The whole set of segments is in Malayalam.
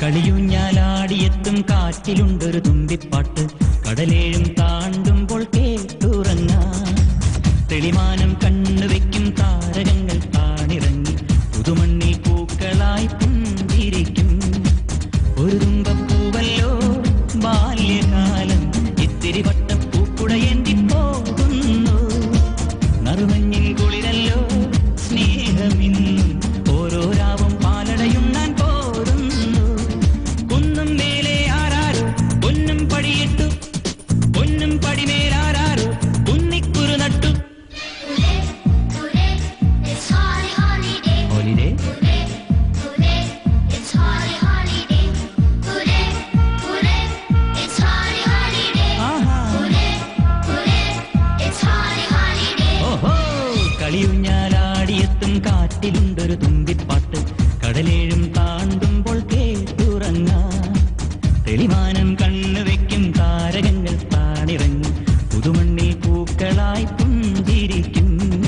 കളിയുഞ്ഞാലാടിയെത്തും കാറ്റിലുണ്ടൊരു തുമ്പിപ്പാട്ട് കടലേഴും താണ്ടുമ്പോൾ കേട്ടുറങ്ങാം തെളിമാനം കണ്ണുവെക്കും താരകങ്ങൾ താണിറങ്ങി പുതുമണ്ണിൽ പൂക്കളായി പുഞ്ചിരിക്കും ഒരു തുമ്പപ്പൂവല്ലോ ബാല്യകാലം ഇത്തിരി വട്ടപ്പൂക്കുടയേന്തി പോകുന്നു നറുമഞ്ഞിൻ കുളിരല്ലോ സ്നേഹമിന്നും ഓരോ രാവും പാലടയുണ്ണാൻ പോരുന്നു കുന്നും മേലെ ആരാരോ പൊന്നും പടിയിട്ടു പൊന്നും പടിമേലാരാരോ കുന്നിക്കുരു നട്ടു It's holly holiday. Holiday Hooray, hooray, it's holly holiday. Hooray, hooray, it's holly holiday. ആഹാ Hooray, hooray, it's holly holiday. ഓഹോ കളിയുഞ്ഞാലാടിയെത്തും കാറ്റിലുണ്ടൊരു തുമ്പിപ്പാട്ട് കടലേഴും താണ്ടുമ്പോൾ കേട്ടുറങ്ങാം തെളിമാനം കണ്ണുവെക്കും താരകങ്ങൾ താണിറങ്ങി പുതുമണ്ണിൽ പൂക്കളായി പുഞ്ചിരിക്കും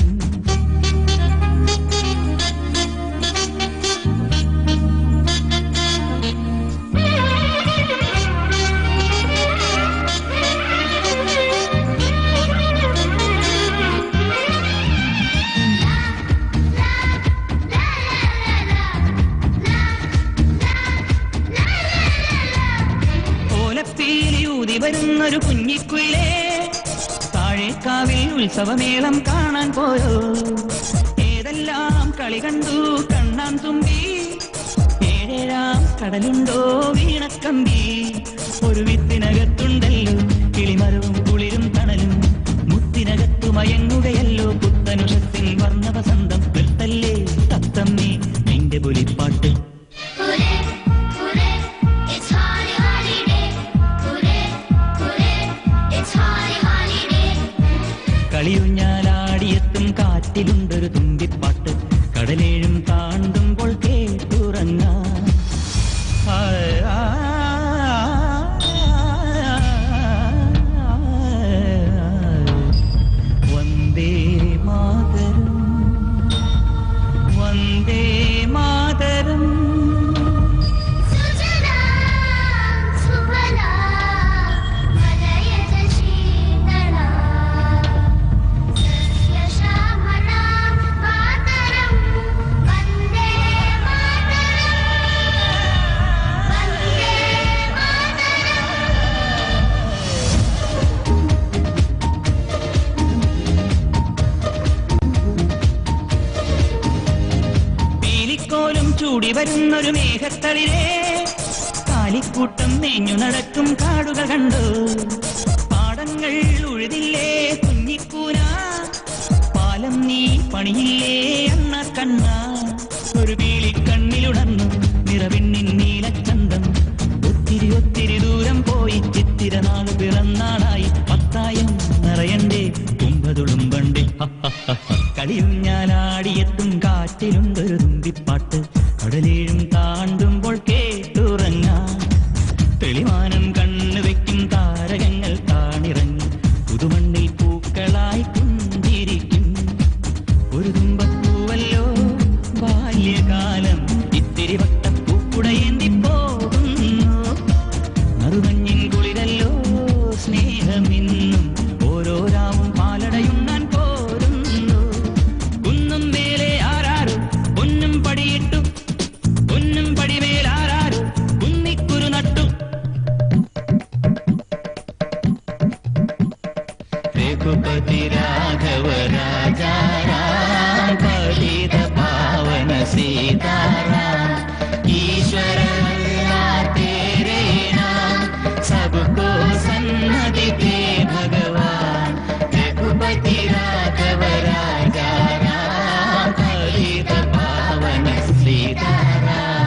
ഓലപ്പീലിയൂതി വരുന്നൊരു കുഞ്ഞിക്കുയിലേ താഴേക്കാവിൽ ഉത്സവമേളം കാണാൻ പോയോ ഏതെല്ലാം കളി കണ്ടു കണ്ണാൻ തുമ്പി ഏഴേഴാം കടലുണ്ടോ വീണക്കമ്പി ഒരു വിത്തിനകത്തുണ്ടല്ലോ കിളിമരവും കുളിരും തണലും മുത്തിനകത്തു മയങ്ങുകയല്ലോ പുത്തനുഷത്തിൻ വർണ്ണ വസന്തം വെൽത്തല്ലേ തത്തമ്മേ നിന്റെ പുലിപ്പാട്ട് Hooray, hooray, it's holly holiday. Hooray, hooray, it's holly holiday. കളിയുഞ്ഞാലാടിയെത്തും കാറ്റിലുണ്ടൊരു തുമ്പിപ്പാട്ട് കടലേഴും താണ്ടുമ്പോൾ കേട്ടുറങ്ങാം ആ, ആ, വന്ദേ മാതരം വന്ദേ മാതരം സുജലാം സുഫലാം മലയജ ശീതളാം സസ്യശ്യാമളാം മാതരം വന്ദേ മാതരം വന്ദേ മാതരം പീലിക്കോലും ചൂടി വരുന്നൊരു മേഘത്തളിരേ കാലിക്കൂട്ടം മേഞ്ഞു നടക്കും കാടുകൾ കണ്ടു പാടങ്ങൾ ഉഴുതില്ലേ കുഞ്ഞിക്കൂന പാലം നീ പണിയില്ലേ അണ്ണ കണ്ണ ഒരു പീലിക്കണ്ണിലുണർന്നു നിറവിണ്ണിൻ നീലച്ചന്തം ഒത്തിരി ഒത്തിരി ദൂരം പോയി ചിത്തിര നാള് പിറന്നാളായി പത്തായം നിറയണ്ടേ കുമ്പതുളുമ്പണ്ടേ കളിയും ഞാനാടിയെത്തും കാറ്റിലുണ്ടൊരു തുമ്പിപ്പാട്ട് കടലേഴും താണ്ടുമ്പോൾ കേട്ടുറങ്ങാം തെളിമാനം കണ്ണുവെക്കും താരകങ്ങൾ താണിറങ്ങി പുതുമണ്ണിൽ പൂക്കളായി പുഞ്ചിരിക്കും ഒരു തുമ്പപ്പൂവല്ലോ ബാല്യകാലം ഇത്തിരി വട്ടപ്പൂക്കുടയേന്തി പോകുന്നു നറുമഞ്ഞിൻ കുളിരല്ലോ സ്നേഹമിന്നും ഓരോ രാവും പാലടയുണ്ണാൻ പോരുന്നു കുന്നും മേലെ ആരാരോ പൊന്നും പടിയിട്ടു പൊന്നും പടിമേലാരാരോ കുന്നിക്കുരു നട്ടു രഘുപതി രാഘവ രാജാ രാം പതിത പാവന സീതാറാം ഈശ്വര अल्लाह तेरे नाम सबको सन्नति दे भगवान रघुपति राघव राजा राम पतित पावन सीताराम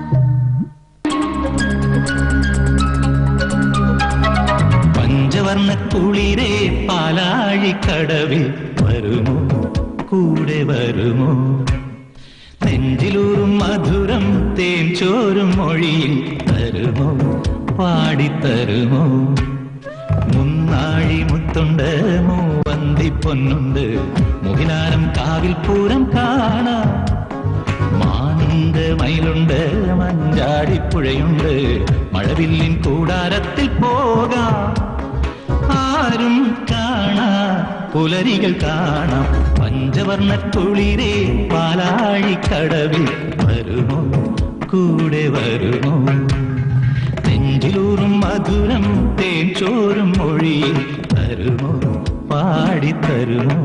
പഞ്ചവർണ്ണ കുളിരേ പാലാഴിക്കടവിൽ വരുമോ കൂടെ വരുമോ നെഞ്ചിലൂറും മധുരം തേൻ ചോരും മൊഴിയിൽ തരുമോ പാടിത്തരുമോ മുന്നാഴി മുത്തുണ്ട് മൂവന്തി പൊന്നുണ്ട് മുകിലാരം കാവിൽ പൂരം കാണാം മാനുണ്ട് മയിലുണ്ട് മഞ്ചാടിപ്പുഴയുണ്ട് മഴവില്ലിൻ കൂടാരത്തിൽ പോകാം ആരും കാണാ പുലരികൾ കാണാം പഞ്ചവർണ്ണ കുളിരേ പാലാഴിക്കടവിൽ വരുമോ കൂടെ വരുമോ നെഞ്ചിലൂറും മധുരം തേൻ ചോറും മൊഴിയിൽ തരുമോ പാടിത്തരുമോ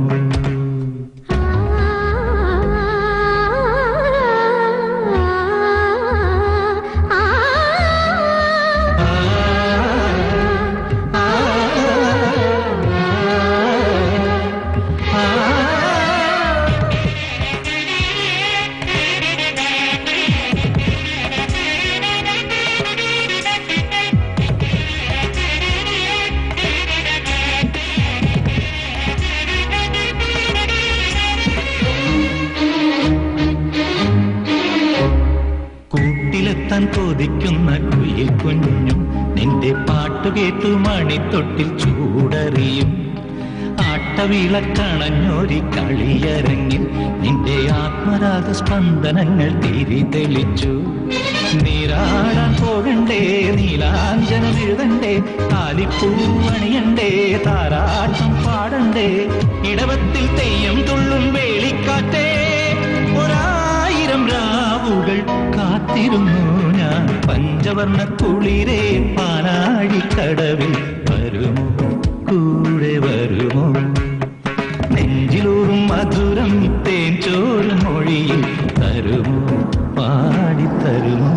കൂട്ടിലെത്താൻ കൊതിക്കുന്ന കുയിൽ കുഞ്ഞും നിന്റെ പാട്ടു കേട്ടു മണിത്തൊട്ടിൽ ചൂടറിയും ആട്ടവിളക്കണഞ്ഞൊരി കളിയരങ്ങിൽ നിന്റെ ആത്മരാഗ സ്പന്ദനങ്ങൾ തിരി തെളിച്ചു നീരാടാൻ പോകണ്ടേ നീലാഞ്ജനം എഴുതണ്ടേ താലിപ്പൂവണിയണ്ടേ താരാട്ടം പാടണ്ടേ ഇടവത്തിൽ തെയ്യം തുള്ളും വേളിക്കാറ്റേ ഒരായിരം രാവുകൾ കാത്തിരുന്നു ഞാൻ പഞ്ചവർണ്ണ കുളിരേ പാലാഴിക്കടവിൽ വരുമോ കൂടെ വരുമോ നെഞ്ചിലൂറും മധുരം തേൻ ചോറും മൊഴിയിൽ തരുമോ പാടിത്തരുമോ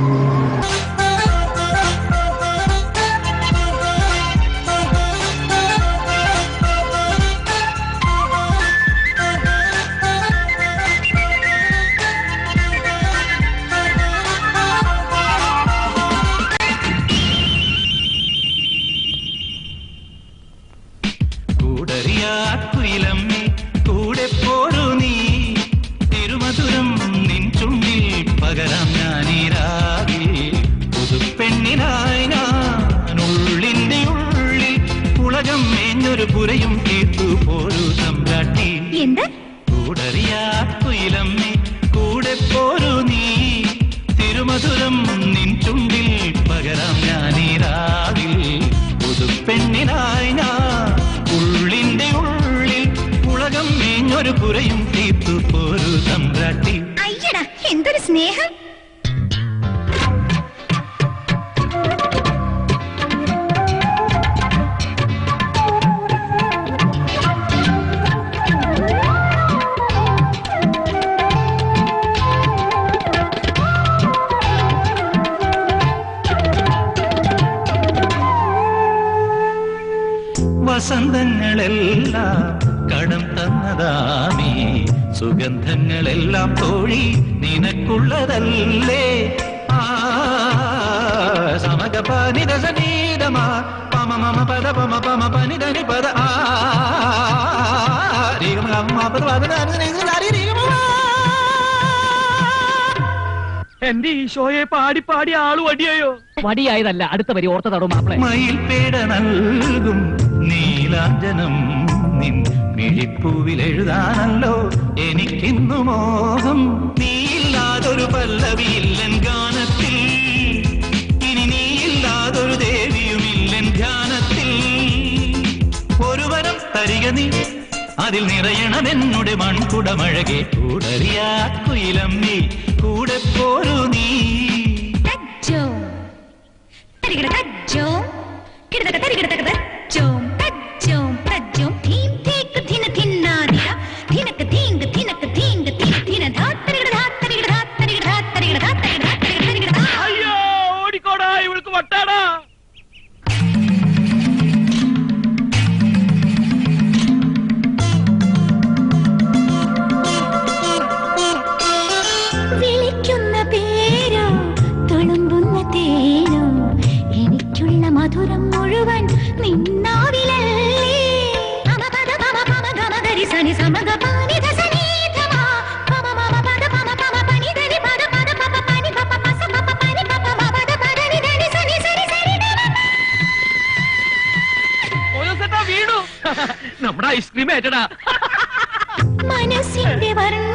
കൂടറിയാക്കുയിലമ്മേ കൂടെ പോരു നീ തിരുമധുരം നിൻ ചുണ്ടിൽ പകരാം ഞാനീരാവിൽ പുതുപ്പെണ്ണിനായി ഞാൻ ഉള്ളിന്റെ ഉള്ളിൽ ഉലകം മേഞ്ഞൊരു പുരയും തീർത്തു പോരു തമ്പ്രാട്ടി എന്ത് കൂടറിയാക്കുയിലമ്മേ കൂടെ പോരു നീ തിരുമധുരം നിൻ ചുണ്ടിൽ പകരാം ഞാനീരാവിൽ പുതുപ്പെണ്ണിനായി ഞാൻ ഉള്ളിന്റെ ഉള്ളിൽ ഉലകം മേഞ്ഞൊരു പുരയും തീർത്തു പോരു തമ്പ്രാട്ടി അയ്യടാ എന്തൊരു സ്നേഹം വസന്തങ്ങളെല്ലാം കടം തന്നതാമേ സുഗന്ധങ്ങളെല്ലാം തോഴി നിനക്കുള്ളതല്ലേ ആ സമക പനിത സനീതമാ പമ മമ പദ പമ പമ പനിതനി പദ ആ രീഗമ ഗമ പദ പദ ധനി ധനി ധനി രീഗമ എന്റെ ഈശോയെ പാടി പാടി ആള് വടിയായോ വടിയായതല്ല അടുത്ത വരി ഓർത്തതാടോ മാപ്പിളെ മയിൽപേട നൽകും നീലാഞ്ജനം നിൻ മിഴിപ്പൂവിൽ എഴുതാനല്ലോ എനിക്കിന്നു മോഹം നീയില്ലാതൊരു പല്ലവിയില്ലൻ ഗാനത്തിൽ ഇനി നീയില്ലാതൊരു ദേവിയുമില്ലൻ ധ്യാനത്തിൽ ഒരു വരം തരിക നീ അതിൽ നിറയണമെന്നുടെ മൺകുടമഴകെ കൂടറിയാ കുയിലമ്മി കൂടെ പോരു നീ തജ്ജോ തരികിട തജ്ജോ കിടതക തരികിടതക തജ്ജോ തജ്ജോ തജ്ജോ ധീം തേക്ക് ധിന ധിന്നാദിര ധിനക ധീംഗ ധിനക ധീംഗ ധിന ധിന ധാ തരികിട ധാ തരികിട ധാ തരികിട ധാ തരികിട ധാ തരികിട ധാ തരികിട തരികിട ധാ അയ്യോ ഓടിക്കോടാ ഇവൾക്ക് വട്ടാടാ വിളിക്കുന്ന പേരോ തുളുമ്പുന്ന തേനോ എനിക്കുള്ള മധുരം മുഴുവൻ നിന്നാവിലല്ലേ പമ പദ പമ പമ ഗമ ഗരി സനി സമഗ പാനി ധ സനി ധ മ. പമ മമ പദ പമ പമ പനി ധനി പദ പദ പപ പനി പപ പസ പപ പനി പപ മ പദ പദ നി ധനി സനി സരി സരി ധ മ. ഓരോ സെറ്റാ വീണു നമ്മുടെ ഐസ്ക്രീം ഏറ്റടാ മനസ്സിന്റെ വർണ്ണ